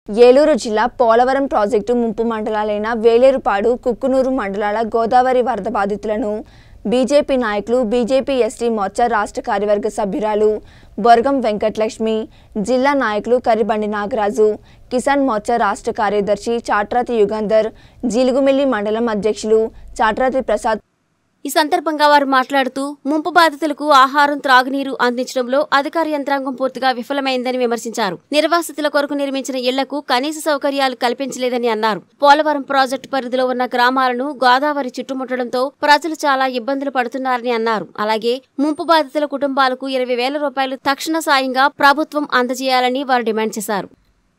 ఏలూరు జిల్లా పోలవరం ప్రాజెక్టు ముంపు మండలాలైన వేలేరుపాడు కుక్కునూరు మండలాల గోదావరి వరద బాధితులను బీజేపీ నాయకులు బీజేపీ ఎస్టీ మోర్చా రాష్ట్ర కార్యవర్గ సభ్యురాలు బొరగం వెంకటలక్ష్మి జిల్లా నాయకులు కరిబండి నాగరాజు కిసాన్ మోర్చా రాష్ట్ర కార్యదర్శి చాట్రాతి యుగంధర్ జీలుగుమిల్లి మండలం అధ్యక్షులు చాట్రాతి ప్రసాద్ ఈ సందర్భంగా వారు మాట్లాడుతూ ముంపు బాధితులకు ఆహారం త్రాగునీరు అందించడంలో అధికార యంత్రాంగం పూర్తిగా విఫలమైందని విమర్శించారు నిర్వాసితుల కొరకు నిర్మించిన ఇళ్లకు కనీస సౌకర్యాలు కల్పించలేదని అన్నారు పోలవరం ప్రాజెక్టు పరిధిలో ఉన్న గ్రామాలను గోదావరి చుట్టుముట్టడంతో ప్రజలు చాలా ఇబ్బందులు పడుతున్నారని అన్నారు అలాగే ముంపు బాధితుల కుటుంబాలకు ఇరవై వేల రూపాయలు తక్షణ సాయంగా ప్రభుత్వం అందజేయాలని వారు డిమాండ్ చేశారు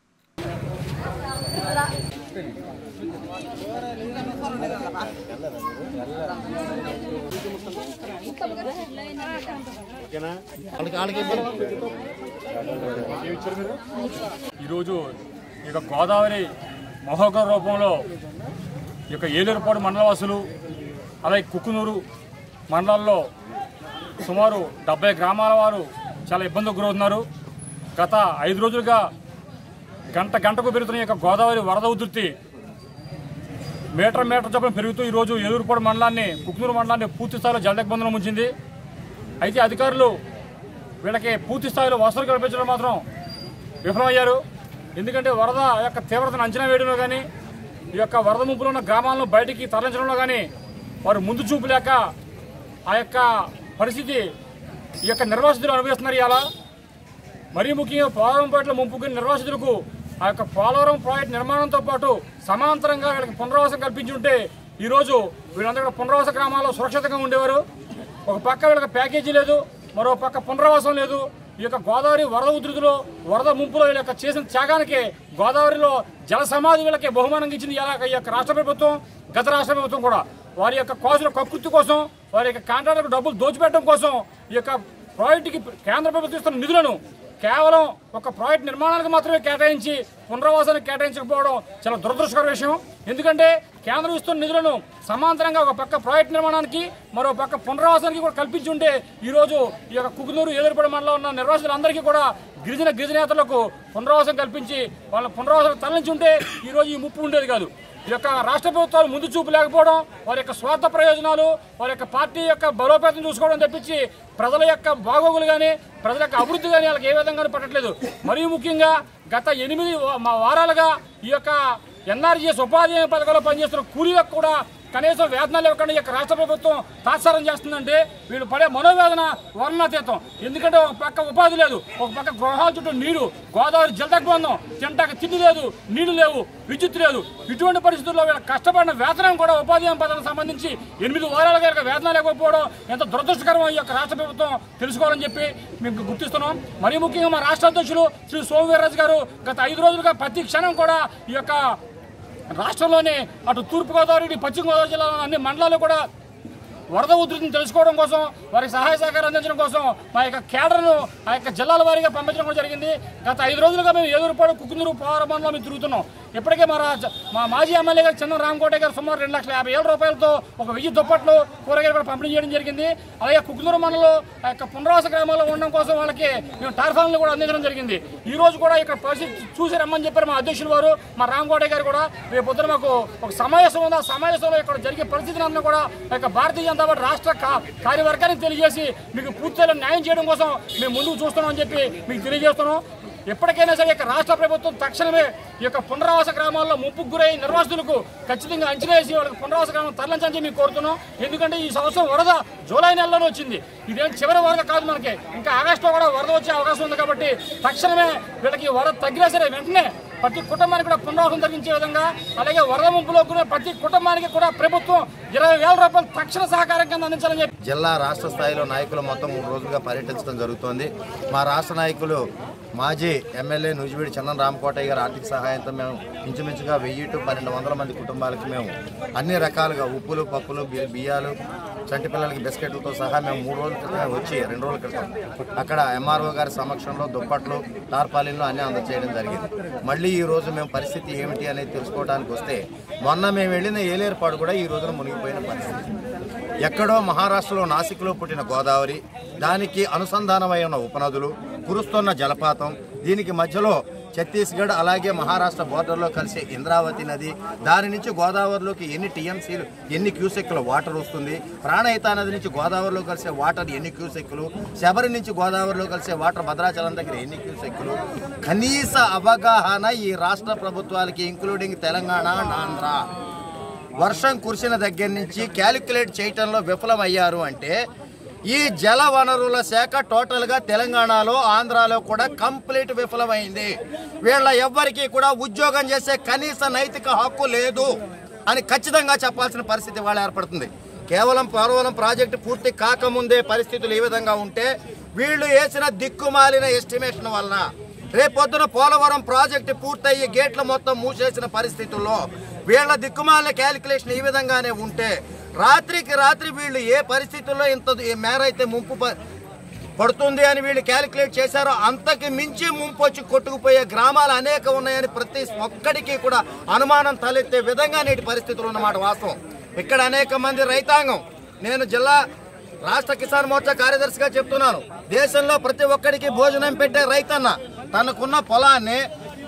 ఈరోజు ఈ యొక్క గోదావరి మహోగ రూపంలో ఈ యొక్క ఏలూరుపాడు మండలవాసులు అలాగే కుక్కునూరు మండలాల్లో సుమారు డెబ్బై గ్రామాల వారు చాలా ఇబ్బందులకు గురవుతున్నారు గత ఐదు రోజులుగా గంట గంటకు పెరుగుతున్న ఈ యొక్క గోదావరి వరద ఉధృతి మీటర్ మీటర్ చొప్పున పెరుగుతూ ఈరోజు ఏలూరుపాడు మండలాన్ని కుక్కునూరు మండలాన్ని పూర్తి స్థాయిలో జలదిగ్బంధనం ఉంచింది అయితే అధికారులు వీళ్ళకి పూర్తి స్థాయిలో వసతులు కల్పించడం మాత్రం విఫలమయ్యారు ఎందుకంటే వరద యొక్క తీవ్రతను అంచనా వేయడంలో కానీ ఈ యొక్క వరద ముంపులో ఉన్న గ్రామాలను బయటికి తరలించడంలో కానీ వారు ముందు చూపు లేక ఆ యొక్క పరిస్థితి ఈ యొక్క నిర్వాసితులు అనుభవిస్తున్నారు ఇలా మరీ ముఖ్యంగా పోలవరం ప్రాజెక్టుల ముంపుకు నిర్వాసితులకు ఆ యొక్క పోలవరం ప్రాజెక్టు నిర్మాణంతో పాటు సమాంతరంగా వీళ్ళకి పునరావాసం కల్పించి ఉంటే ఈరోజు వీళ్ళందరూ కూడా పునరావాస గ్రామాల్లో సురక్షితంగా ఉండేవారు ఒక పక్క వీళ్ళకి ప్యాకేజీ లేదు మరో పక్క పునరావాసం లేదు ఈ యొక్క గోదావరి వరద ఉధృతిలో వరద ముంపులో వీళ్ళ యొక్క చేసిన త్యాగానికి గోదావరిలో జల సమాధి వీళ్ళకి బహుమానంగా ఇచ్చింది ఇలా ఈ యొక్క రాష్ట్ర ప్రభుత్వం గత రాష్ట్ర ప్రభుత్వం కూడా వారి యొక్క కోసుల కక్కుర్తి కోసం వారి యొక్క కాంట్రాక్టర్లకు డబ్బులు దోచిపెట్టడం కోసం ఈ యొక్క ప్రాజెక్టుకి కేంద్ర ప్రభుత్వం ఇస్తున్న నిధులను కేవలం ఒక ప్రాజెక్ట్ నిర్మాణానికి మాత్రమే కేటాయించి పునరావాసానికి కేటాయించకపోవడం చాలా దురదృష్టకర విషయం ఎందుకంటే కేంద్రం ఇస్తున్న నిధులను సమాంతరంగా ఒక పక్క ప్రాజెక్ట్ నిర్మాణానికి మరో పక్క పునరావాసానికి కూడా కల్పించి ఉంటే ఈరోజు ఈ యొక్క కుకునూరు ఏలూరుపడి మండలం ఉన్న నిర్వాసితులందరికీ కూడా గిరిజన గిరిజనేతలకు పునరావాసం కల్పించి వాళ్ళ పునరావాసం తరలించి ఉంటే ఈరోజు ఈ ముప్పు ఉండేది కాదు ఈ యొక్క రాష్ట్ర ప్రభుత్వాలు ముందు చూపు లేకపోవడం వారి యొక్క స్వార్థ ప్రయోజనాలు వారి యొక్క పార్టీ యొక్క బలోపేతం చూసుకోవడం తప్పించి ప్రజల యొక్క బాగోగులు కానీ ప్రజల యొక్క అభివృద్ధి కానీ వాళ్ళకి ఏ విధంగానూ పట్టట్లేదు మరియు ముఖ్యంగా గత ఎనిమిది వా- మా వారాలుగా ఈ యొక్క ఎన్ఆర్జీఎస్ ఉపాధి హామీ పథకంలో పనిచేస్తున్న కూలీలకు కూడా కనీసం వేతనాలు ఇవ్వకుండా ఈ యొక్క రాష్ట్ర ప్రభుత్వం తాత్సారం చేస్తుందంటే వీళ్ళు పడే మనోవేదన వర్ణాతీతం ఎందుకంటే ఒక పక్క ఉపాధి లేదు ఒక పక్క గృహాల చుట్టూ నీరు గోదావరి జలదగ్బంధం తింటాక తిండి లేదు నీళ్లు లేవు విద్యుత్ లేదు ఇటువంటి పరిస్థితుల్లో వీళ్ళ కష్టపడిన వేతనం కూడా ఉపాధి హామీ పథకం సంబంధించి ఎనిమిది వారాలుగా వీళ్ళకి వేతనాలు ఇవ్వకపోవడం ఎంత దురదృష్టకరం ఈ యొక్క రాష్ట్ర ప్రభుత్వం తెలుసుకోవాలని చెప్పి మేము గుర్తిస్తున్నాం మరీ ముఖ్యంగా మా రాష్ట్ర అధ్యక్షులు శ్రీ సోమవీర్రాజు గారు గత ఐదు రోజులుగా ప్రతి క్షణం కూడా ఈ యొక్క రాష్ట్రంలోనే అటు తూర్పుగోదావరి ఇటు పశ్చిమ గోదావరి జిల్లాలో అన్ని మండలాలు కూడా వరద ఉధృతిని తెలుసుకోవడం కోసం వారికి సహాయ సహకారం అందించడం కోసం మా యొక్క కేడర్ను ఆ యొక్క జిల్లాల వారీగా పంపించడం కూడా జరిగింది గత ఐదు రోజులుగా మేము ఏలూరుపాడు కుకుందూరు పోరామంలో మేము తిరుగుతున్నాం ఇప్పటికే మా రా- మా మాజీ ఎమ్మెల్యే గారు చంద్ర రామకోట గారు సుమారు రెండు లక్షల యాభై ఏళ్ళ రూపాయలతో ఒక వెయ్యి దుప్పట్లు కూరగాయలు కూడా పంపిణీ చేయడం జరిగింది అలాగే కుకుందూరు మండలంలో ఆ యొక్క పునరావాస గ్రామాల్లో ఉండడం కోసం వాళ్ళకి మేము టార్ఫాన్లు కూడా అందించడం జరిగింది ఈ రోజు కూడా ఇక్కడ పరిస్థితి చూసి రమ్మని చెప్పారు మా అధ్యక్షులు వారు మా రామకోట గారు కూడా రేపు పొద్దున మాకు ఒక సమావేశం ఉంది ఆ సమావేశంలో ఇక్కడ జరిగే పరిస్థితిని అన్న కూడా ఆ యొక్క భారతీయ జనతా పార్టీ రాష్ట్ర కా- కార్యవర్గానికి తెలియజేసి మీకు పూర్తిగా న్యాయం చేయడం కోసం మేము ముందుకు చూస్తున్నామని చెప్పి మీకు తెలియజేస్తున్నాం ఎప్పటికైనా సరే ఈ యొక్క రాష్ట్ర ప్రభుత్వం తక్షణమే ఈ యొక్క పునరావాస గ్రామాల్లో ముప్పుకు గురై నిర్వాసితులకు ఖచ్చితంగా అంచనా వేసి వాళ్ళకి పునరావాస గ్రామం తరలించని చెప్పి మేము కోరుతున్నాం ఎందుకంటే ఈ సంవత్సరం వరద జూలై నెలలోనే వచ్చింది ఇదేం చివరి వరద కాదు మనకి ఇంకా ఆగస్టులో కూడా వరద వచ్చే అవకాశం ఉంది కాబట్టి తక్షణమే వీళ్ళకి వరద తగ్గినా సరే వెంటనే ప్రతి కుటుంబానికి కూడా పునరావాసం తగ్గించే విధంగా అలాగే వరద ముంపులో కూడా ప్రతి కుటుంబానికి కూడా ప్రభుత్వం ఇరవై వేల రూపాయలు తక్షణ సహకారం కింద అందించాలని చెప్పి జిల్లా రాష్ట్ర స్థాయిలో నాయకులు మొత్తం మూడు రోజులుగా పర్యటించడం జరుగుతోంది మా రాష్ట్ర నాయకులు మాజీ ఎమ్మెల్యే నుజివీడి చందన రామకోటయ్య గారి ఆర్థిక సహాయంతో మేము ఇంచుమించుగా వెయ్యి టు పన్నెండు వందల మంది కుటుంబాలకి మేము అన్ని రకాలుగా ఉప్పులు పప్పులు బి- బియ్యాలు చంటి పిల్లలకి బిస్కెట్లతో సహా మేము మూడు రోజుల క్రితం వచ్చి రెండు రోజుల క్రితం అక్కడ ఎంఆర్ఓ గారి సమక్షంలో దుప్పట్లు టార్పాలిన్లు అన్నీ అందజేయడం జరిగింది మళ్ళీ ఈ రోజు మేము పరిస్థితి ఏమిటి అనేది తెలుసుకోవడానికి వస్తే మొన్న మేము వెళ్ళిన ఏలేరుపాడు కూడా ఈ రోజున మునిగిపోయిన పరిస్థితి ఎక్కడో మహారాష్ట్రలో నాసిక్లో పుట్టిన గోదావరి దానికి అనుసంధానమై ఉన్న ఉపనదులు కురుస్తున్న జలపాతం దీనికి మధ్యలో ఛత్తీస్గఢ్ అలాగే మహారాష్ట్ర బోర్డర్లో కలిసే ఇంద్రావతి నది దాని నుంచి గోదావరిలోకి ఎన్ని టీఎంసీలు ఎన్ని క్యూసెక్ల వాటర్ వస్తుంది ప్రాణహిత నది నుంచి గోదావరిలో కలిసే వాటర్ ఎన్ని క్యూసెక్కులు శబరి నుంచి గోదావరిలో కలిసే వాటర్ భద్రాచలం దగ్గర ఎన్ని క్యూసెక్కులు కనీస అవగాహన ఈ రాష్ట్ర ప్రభుత్వాలకి ఇంక్లూడింగ్ తెలంగాణ ఆంధ్ర వర్షం కురిసిన దగ్గర నుంచి క్యాలిక్యులేట్ చేయటంలో విఫలమయ్యారు అంటే ఈ జల వనరుల శాఖ టోటల్గా తెలంగాణలో ఆంధ్రాలో కూడా కంప్లీట్ విఫలమైంది వీళ్ళ ఎవ్వరికీ కూడా ఉద్యోగం చేసే కనీస నైతిక హక్కు లేదు అని ఖచ్చితంగా చెప్పాల్సిన పరిస్థితి వాళ్ళ ఏర్పడుతుంది కేవలం పోలవరం ప్రాజెక్టు పూర్తి కాకముందే పరిస్థితులు ఈ విధంగా ఉంటే వీళ్ళు వేసిన దిక్కుమాలిన ఎస్టిమేషన్ వలన రేపొద్దున పోలవరం ప్రాజెక్టు పూర్తయ్యి గేట్లు మొత్తం మూసేసిన పరిస్థితుల్లో వీళ్ళ దిక్కుమాలిన క్యాలిక్యులేషన్ ఈ విధంగానే ఉంటే రాత్రికి రాత్రి వీళ్ళు ఏ పరిస్థితుల్లో ఇంత ఈ మేర అయితే ముంపు ప- పడుతుంది అని వీళ్ళు క్యాలిక్యులేట్ చేశారో అంతకి మించి ముంపు వచ్చి కొట్టుకుపోయే గ్రామాలు అనేక ఉన్నాయని ప్రతి ఒక్కడికి కూడా అనుమానం తలెత్తే విధంగా నేటి పరిస్థితులు ఉన్నమాట వాస్తవం ఇక్కడ అనేక మంది రైతాంగం నేను జిల్లా రాష్ట్ర కిసాన్ మోర్చా కార్యదర్శిగా చెప్తున్నాను దేశంలో ప్రతి ఒక్కడికి భోజనం పెట్టే రైతన్న తనకున్న పొలాన్ని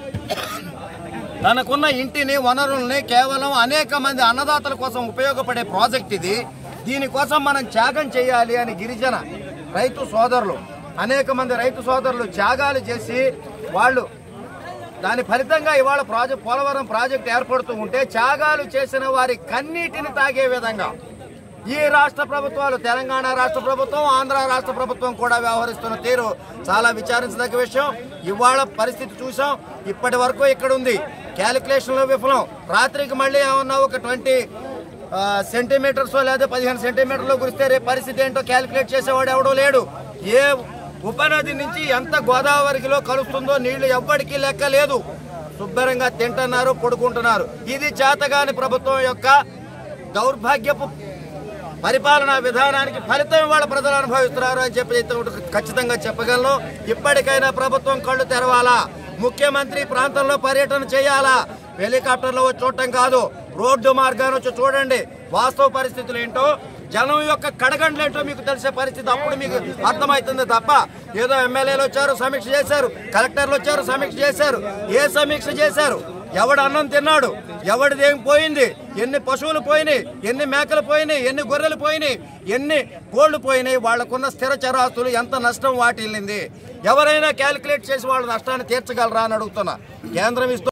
తనకున్న ఇంటిని వనరుల్ని కేవలం అనేక మంది అన్నదాతల కోసం ఉపయోగపడే ప్రాజెక్ట్ ఇది దీనికోసం మనం త్యాగం చేయాలి అని గిరిజన రైతు సోదరులు అనేక మంది రైతు సోదరులు త్యాగాలు చేసి వాళ్ళు దాని ఫలితంగా ఇవాళ ప్రాజెక్ట్ పోలవరం ప్రాజెక్ట్ ఏర్పడుతూ ఉంటే త్యాగాలు చేసిన వారి కన్నీటిని తాగే విధంగా ఈ రాష్ట్ర ప్రభుత్వాలు తెలంగాణ రాష్ట్ర ప్రభుత్వం ఆంధ్ర రాష్ట్ర ప్రభుత్వం కూడా వ్యవహరిస్తున్న తీరు చాలా విచారించదగ్గ విషయం ఇవాళ పరిస్థితి చూసాం ఇప్పటి వరకు ఇక్కడ ఉంది క్యాలిక్యులేషన్ లో విఫలం రాత్రికి మళ్ళీ ఏమన్నా ఒక ట్వంటీ సెంటీమీటర్స్ లేదా పదిహేను సెంటీమీటర్లు కురిస్తే రేపు పరిస్థితి ఏంటో క్యాలిక్యులేట్ చేసేవాడు ఎవడో లేడు ఏ ఉపనది నుంచి ఎంత గోదావరిలో కలుస్తుందో నీళ్లు ఎవ్వడికి లెక్క లేదు శుభ్రంగా తింటున్నారు పడుకుంటున్నారు ఇది చేతగాని ప్రభుత్వం యొక్క దౌర్భాగ్యపు పరిపాలనా విధానానికి ఫలితం వాళ్ళ ప్రజలు అనుభవిస్తున్నారు అని చెప్పి అయితే ఖచ్చితంగా చెప్పగలను ఇప్పటికైనా ప్రభుత్వం కళ్ళు తెరవాలా ముఖ్యమంత్రి ఈ ప్రాంతంలో పర్యటన చేయాలా హెలికాప్టర్లో వచ్చి చూడటం కాదు రోడ్డు మార్గాన్ని వచ్చి చూడండి వాస్తవ పరిస్థితులు ఏంటో జనం యొక్క కడగండ్లు ఏంటో మీకు తెలిసే పరిస్థితి అప్పుడు మీకు అర్థమవుతుంది తప్ప ఏదో ఎమ్మెల్యేలు వచ్చారు సమీక్ష చేశారు కలెక్టర్లు వచ్చారు సమీక్ష చేశారు ఏ సమీక్ష చేశారు ఎవడు అన్నం తిన్నాడు ఎవడిది ఏం పోయింది ఎన్ని పశువులు పోయినాయి ఎన్ని మేకలు పోయినాయి ఎన్ని గొర్రెలు పోయినాయి ఎన్ని కోళ్లు పోయినాయి వాళ్ళకున్న స్థిర చరాస్తులు ఎంత నష్టం వాటిల్లింది ఎవరైనా క్యాలిక్యులేట్ చేసి వాళ్ళ నష్టాన్ని తీర్చగలరా అని అడుగుతున్నా కేంద్రం ఇస్తూ